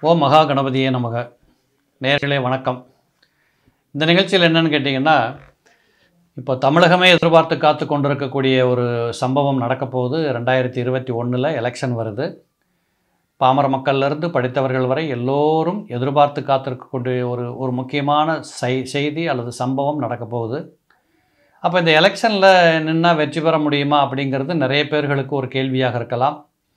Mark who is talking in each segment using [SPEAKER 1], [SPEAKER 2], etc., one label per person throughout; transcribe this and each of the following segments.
[SPEAKER 1] ஓ மகா கணபதியே நமக நேர்களே வணக்கம் இந்த நிகழ்ச்சியில் என்னன்னு கேட்டிங்கன்னா இப்போ தமிழகமே எதிர்பார்த்து காத்து கொண்டிருக்கக்கூடிய ஒரு சம்பவம் நடக்க போகுது ரெண்டாயிரத்தி இருபத்தி ஒன்றில் எலெக்ஷன் வருது பாமர மக்கள்லேருந்து படித்தவர்கள் வரை எல்லோரும் எதிர்பார்த்து காத்திருக்கக்கூடிய ஒரு ஒரு முக்கியமான செய் செய்தி அல்லது சம்பவம் நடக்க போகுது அப்போ இந்த எலெக்ஷனில் நின்னா வெற்றி பெற முடியுமா அப்படிங்கிறது நிறைய பேர்களுக்கு ஒரு கேள்வியாக இருக்கலாம்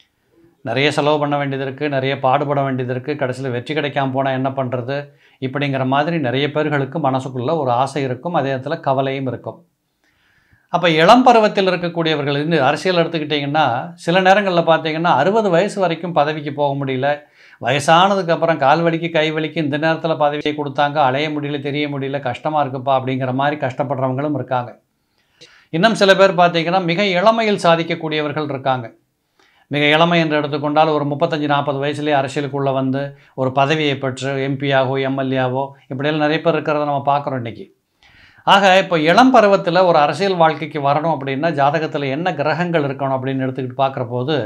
[SPEAKER 1] நிறைய செலவு பண்ண வேண்டியது இருக்குது நிறைய பாடுபட வேண்டியது இருக்குது கடைசியில் வெற்றி கிடைக்காம போனால் என்ன பண்ணுறது இப்படிங்கிற மாதிரி நிறைய பேர்களுக்கு மனசுக்குள்ளே ஒரு ஆசை இருக்கும் அதே நேரத்தில் கவலையும் இருக்கும் அப்போ இளம் பருவத்தில் இருக்கக்கூடியவர்கள் இந்த அரசியல் எடுத்துக்கிட்டிங்கன்னா சில நேரங்களில் பார்த்தீங்கன்னா அறுபது வயசு வரைக்கும் பதவிக்கு போக முடியல வயசானதுக்கப்புறம் கால் வலிக்கு கை வலிக்கு இந்த நேரத்தில் பதவியை கொடுத்தாங்க அலைய முடியல தெரிய முடியல கஷ்டமாக இருக்குப்பா அப்படிங்கிற மாதிரி கஷ்டப்படுறவங்களும் இருக்காங்க இன்னும் சில பேர் பார்த்தீங்கன்னா மிக இளமையில் சாதிக்கக்கூடியவர்கள் இருக்காங்க மிக இளமை என்று எடுத்துக்கொண்டால் ஒரு முப்பத்தஞ்சு நாற்பது வயசுலேயே அரசியலுக்குள்ளே வந்து ஒரு பதவியை பெற்று எம்பியாகவோ எம்எல்ஏவோ இப்படியெல்லாம் நிறைய பேர் இருக்கிறத நம்ம பார்க்குறோம் இன்றைக்கி ஆக இப்போ இளம் பருவத்தில் ஒரு அரசியல் வாழ்க்கைக்கு வரணும் அப்படின்னா ஜாதகத்தில் என்ன கிரகங்கள் இருக்கணும் அப்படின்னு எடுத்துக்கிட்டு பார்க்குற போது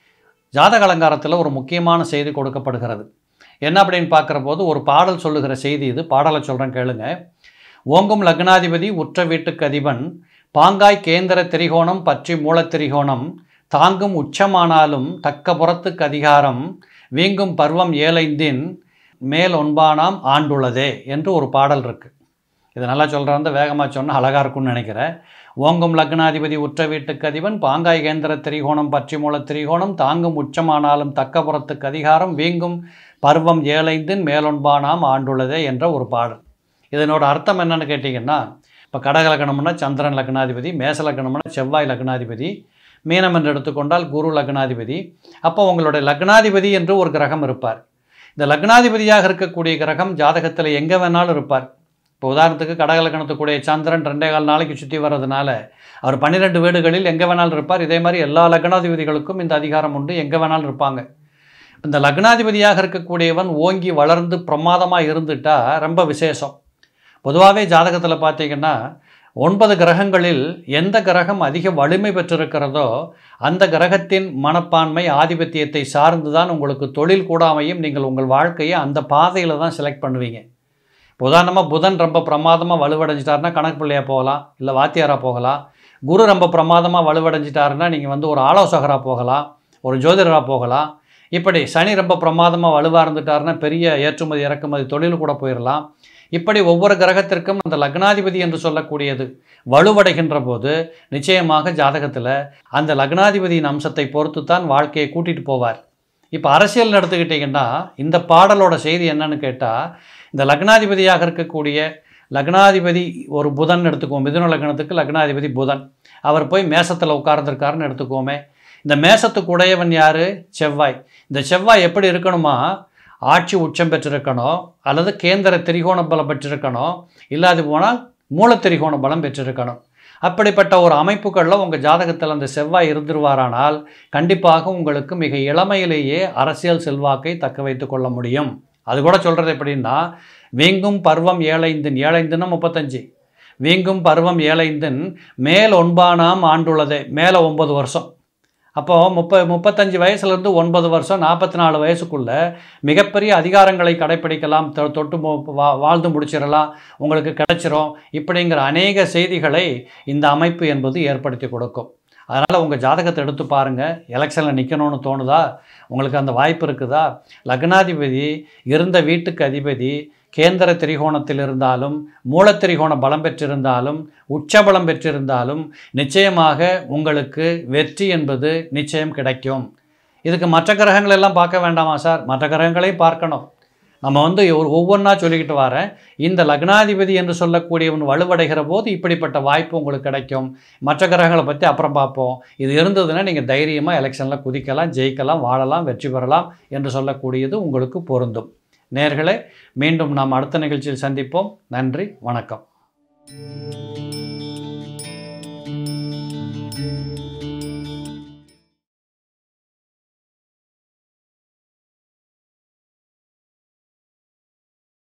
[SPEAKER 1] ஜாதக அலங்காரத்தில் ஒரு முக்கியமான செய்தி கொடுக்கப்படுகிறது என்ன அப்படின்னு பார்க்குற போது ஒரு பாடல் சொல்லுகிற செய்தி இது பாடலை சொல்கிறேன் கேளுங்க ஓங்கும் லக்னாதிபதி உற்ற வீட்டுக்கு அதிபன் பாங்காய் கேந்திர திரிகோணம் பற்றி மூலத்திரிகோணம் தாங்கும் உச்சமானாலும் தக்க புறத்துக்கு அதிகாரம் வீங்கும் பருவம் ஏழைந்தின் மேல் ஒன்பானாம் ஆண்டுள்ளதே என்று ஒரு பாடல் இருக்குது இது நல்லா சொல்கிறத வேகமாக சொன்னால் அழகாக இருக்கும்னு நினைக்கிறேன் ஓங்கும் லக்னாதிபதி உற்ற வீட்டுக்கு அதிபன் பாங்காய் கேந்திர திரிகோணம் பற்றி மூல திரிகோணம் தாங்கும் உச்சமானாலும் தக்க புறத்துக்கு அதிகாரம் வீங்கும் பருவம் ஏழைந்தின் மேலொன்பானாம் ஆண்டுள்ளதே என்ற ஒரு பாடல் இதனோட அர்த்தம் என்னன்னு கேட்டிங்கன்னா இப்போ கடக லக்னம்னா சந்திரன் லக்னாதிபதி மேச லக்னம்னா செவ்வாய் லக்னாதிபதி மீனம் என்று எடுத்துக்கொண்டால் குரு லக்னாதிபதி அப்போ உங்களுடைய லக்னாதிபதி என்று ஒரு கிரகம் இருப்பார் இந்த லக்னாதிபதியாக இருக்கக்கூடிய கிரகம் ஜாதகத்தில் எங்கே வேணாலும் இருப்பார் இப்போ உதாரணத்துக்கு கடக லக்னத்துக்குடைய சந்திரன் ரெண்டே கால் நாளைக்கு சுற்றி வர்றதுனால அவர் பன்னிரெண்டு வீடுகளில் எங்கே வேணாலும் இருப்பார் இதே மாதிரி எல்லா லக்னாதிபதிகளுக்கும் இந்த அதிகாரம் உண்டு எங்கே வேணாலும் இருப்பாங்க இந்த லக்னாதிபதியாக இருக்கக்கூடியவன் ஓங்கி வளர்ந்து பிரமாதமாக இருந்துட்டா ரொம்ப விசேஷம் பொதுவாகவே ஜாதகத்தில் பார்த்தீங்கன்னா ஒன்பது கிரகங்களில் எந்த கிரகம் அதிக வலிமை பெற்றிருக்கிறதோ அந்த கிரகத்தின் மனப்பான்மை ஆதிபத்தியத்தை சார்ந்து தான் உங்களுக்கு தொழில் கூட அமையும் நீங்கள் உங்கள் வாழ்க்கையை அந்த பாதையில் தான் செலக்ட் பண்ணுவீங்க இப்போ உதாரணமாக புதன் ரொம்ப பிரமாதமாக வலுவடைஞ்சிட்டாருன்னா கணக்கு பிள்ளையாக போகலாம் இல்லை வாத்தியாராக போகலாம் குரு ரொம்ப பிரமாதமாக வலுவடைஞ்சிட்டாருன்னா நீங்கள் வந்து ஒரு ஆலோசகராக போகலாம் ஒரு ஜோதிடராக போகலாம் இப்படி சனி ரொம்ப பிரமாதமாக வலுவாக இருந்துட்டாருன்னா பெரிய ஏற்றுமதி இறக்குமதி தொழில் கூட போயிடலாம் இப்படி ஒவ்வொரு கிரகத்திற்கும் அந்த லக்னாதிபதி என்று சொல்லக்கூடியது வலுவடைகின்ற போது நிச்சயமாக ஜாதகத்தில் அந்த லக்னாதிபதியின் அம்சத்தை பொறுத்து தான் வாழ்க்கையை கூட்டிகிட்டு போவார் இப்போ அரசியல் எடுத்துக்கிட்டிங்கன்னா இந்த பாடலோட செய்தி என்னன்னு கேட்டால் இந்த லக்னாதிபதியாக இருக்கக்கூடிய லக்னாதிபதி ஒரு புதன் எடுத்துக்குவோம் மிதுன லக்னத்துக்கு லக்னாதிபதி புதன் அவர் போய் மேசத்தில் உட்கார்ந்துருக்காருன்னு எடுத்துக்கோமே இந்த மேசத்துக்கு உடையவன் யார் செவ்வாய் இந்த செவ்வாய் எப்படி இருக்கணுமா ஆட்சி உச்சம் பெற்றிருக்கணும் அல்லது கேந்திர திரிகோண பலம் பெற்றிருக்கணும் இல்லாது போனால் மூலத்திரிகோண பலம் பெற்றிருக்கணும் அப்படிப்பட்ட ஒரு அமைப்புகளில் உங்கள் ஜாதகத்தில் அந்த செவ்வாய் இருந்துருவாரானால் கண்டிப்பாக உங்களுக்கு மிக இளமையிலேயே அரசியல் செல்வாக்கை தக்க வைத்து கொள்ள முடியும் அது கூட சொல்கிறது எப்படின்னா வீங்கும் பருவம் ஏழைந்தின் ஏழைந்துன்னா முப்பத்தஞ்சு வீங்கும் பருவம் ஏழைந்தின் மேல் ஒன்பானாம் ஆண்டுள்ளதே மேலே ஒன்பது வருஷம் அப்போது முப்ப முப்பத்தஞ்சு வயசுலேருந்து ஒன்பது வருஷம் நாற்பத்தி நாலு வயசுக்குள்ளே மிகப்பெரிய அதிகாரங்களை கடைப்பிடிக்கலாம் தொ- தொட்டு மு- வா வாழ்ந்து முடிச்சிடலாம் உங்களுக்கு கிடைச்சிரும் இப்படிங்கிற அநேக செய்திகளை இந்த அமைப்பு என்பது ஏற்படுத்தி கொடுக்கும் அதனால் உங்கள் ஜாதகத்தை எடுத்து பாருங்கள் எலெக்ஷனில் நிற்கணும்னு தோணுதா உங்களுக்கு அந்த வாய்ப்பு இருக்குதா லக்னாதிபதி இருந்த வீட்டுக்கு அதிபதி கேந்திர திரிகோணத்தில் இருந்தாலும் மூலத்திரிகோண பலம் பெற்றிருந்தாலும் உச்சபலம் பெற்றிருந்தாலும் நிச்சயமாக உங்களுக்கு வெற்றி என்பது நிச்சயம் கிடைக்கும் இதுக்கு மற்ற கிரகங்கள் எல்லாம் பார்க்க வேண்டாமா சார் மற்ற கிரகங்களையும் பார்க்கணும் நம்ம வந்து ஒரு ஒவ்வொன்றா சொல்லிக்கிட்டு வரேன் இந்த லக்னாதிபதி என்று சொல்லக்கூடியவன் வலுவடைகிற போது இப்படிப்பட்ட வாய்ப்பு உங்களுக்கு கிடைக்கும் மற்ற கிரகங்களை பற்றி அப்புறம் பார்ப்போம் இது இருந்ததுன்னா நீங்கள் தைரியமாக எலெக்ஷனில் குதிக்கலாம் ஜெயிக்கலாம் வாழலாம் வெற்றி பெறலாம் என்று சொல்லக்கூடியது உங்களுக்கு பொருந்தும் நேர்களே மீண்டும் நாம் அடுத்த நிகழ்ச்சியில் சந்திப்போம் நன்றி வணக்கம்